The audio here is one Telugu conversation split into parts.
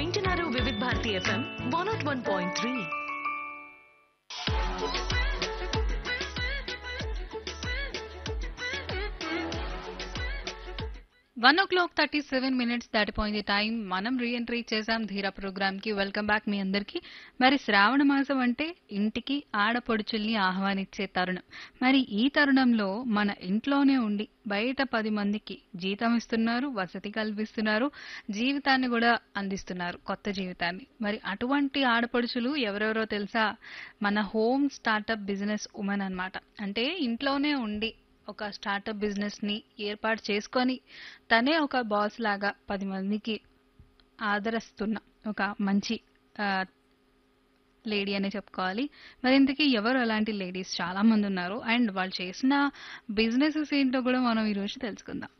వింటున్నారు Vividha Bharati FM one naught one point three one o'clock thirty seven minutes దాటిపోయింది టైం మనం రీఎంట్రీ చేసాం ధీరా ప్రోగ్రామ్ కి వెల్కమ్ బ్యాక్ మీ అందరికి మరి శ్రావణ మాసం అంటే ఇంటికి ఆడపడుచుల్ని ఆహ్వానించే తరుణం మరి ఈ తరుణంలో మన ఇంట్లోనే ఉండి బయట పది మందికి జీతం ఇస్తున్నారు వసతి కల్పిస్తున్నారు జీవితాన్ని కూడా అందిస్తున్నారు కొత్త జీవితాన్ని మరి అటువంటి ఆడపడుచులు ఎవరెవరో తెలుసా మన హోమ్ స్టార్టప్ బిజినెస్ ఉమెన్ అన్నమాట అంటే ఇంట్లోనే ఉండి ఒక స్టార్టప్ బిజినెస్ ని ఏర్పాటు చేసుకొని తనే ఒక బాస్ లాగా పది మందికి ఆదరిస్తున్న ఒక మంచి లేడీ అనే చెప్పుకోవాలి మరి ఇంతకీ ఎవరు అలాంటి లేడీస్ చాలా మంది ఉన్నారు అండ్ వాళ్ళు చేసిన బిజినెసెస్ ఏంటో కూడా మనం ఈరోజు తెలుసుకుందాం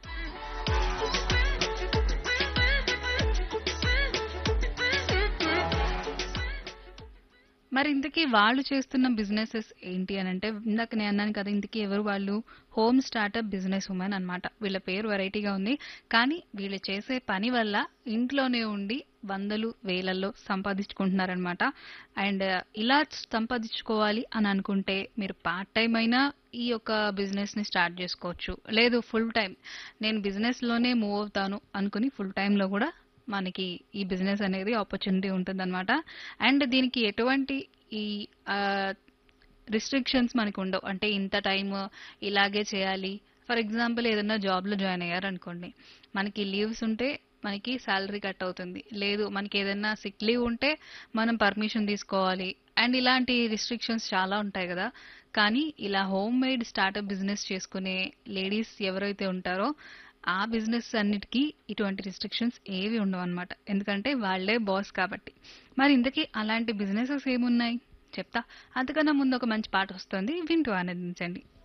మరి ఇంతకీ వాళ్ళు చేస్తున్న బిజినెసెస్ ఏంటి అని అంటే ఇందాక నేను అన్నాను కదా ఇంతకీ ఎవరు వాళ్ళు హోమ్ స్టార్టప్ బిజినెస్ ఉమెన్ అన్నమాట వీళ్ళ పేరు వెరైటీగా ఉంది కానీ వీళ్ళు చేసే పని వల్ల ఇంట్లోనే ఉండి వందలు వేలల్లో సంపాదించుకుంటున్నారనమాట అండ్ ఇలా సంపాదించుకోవాలి అని అనుకుంటే మీరు పార్ట్ టైం అయినా ఈ యొక్క బిజినెస్ ని స్టార్ట్ చేసుకోవచ్చు లేదు ఫుల్ టైం నేను బిజినెస్ లోనే మూవ్ అవుతాను అనుకుని ఫుల్ టైం లో కూడా మనకి ఈ బిజినెస్ అనేది ఆపర్చునిటీ ఉంటుందన్నమాట అండ్ దీనికి ఎటువంటి ఈ రిస్ట్రిక్షన్స్ మనకు ఉండవు అంటే ఇంత టైం ఇలాగే చేయాలి ఫర్ ఎగ్జాంపుల్ ఏదైనా జాబ్ లో జాయిన్ అయ్యారు అనుకోండి మనకి లీవ్స్ ఉంటే మనకి శాలరీ కట్ అవుతుంది లేదు మనకి ఏదైనా సిక్ లీవ్ ఉంటే మనం పర్మిషన్ తీసుకోవాలి అండ్ ఇలాంటి రిస్ట్రిక్షన్స్ చాలా ఉంటాయి కదా కానీ ఇలా హోమ్ మేడ్ స్టార్టప్ బిజినెస్ చేసుకునే లేడీస్ ఎవరైతే ఉంటారో ఆ బిజినెస్ అన్నిటికీ ఇటువంటి రిస్ట్రిక్షన్స్ ఏవి ఉండవు అనమాట ఎందుకంటే వాళ్లే బాస్ కాబట్టి మరి ఇంతకీ అలాంటి బిజినెసెస్ ఏమున్నాయి చెప్తా అంతకన్నా ముందు ఒక మంచి పాట వస్తుంది వింటూ ఆనందించండి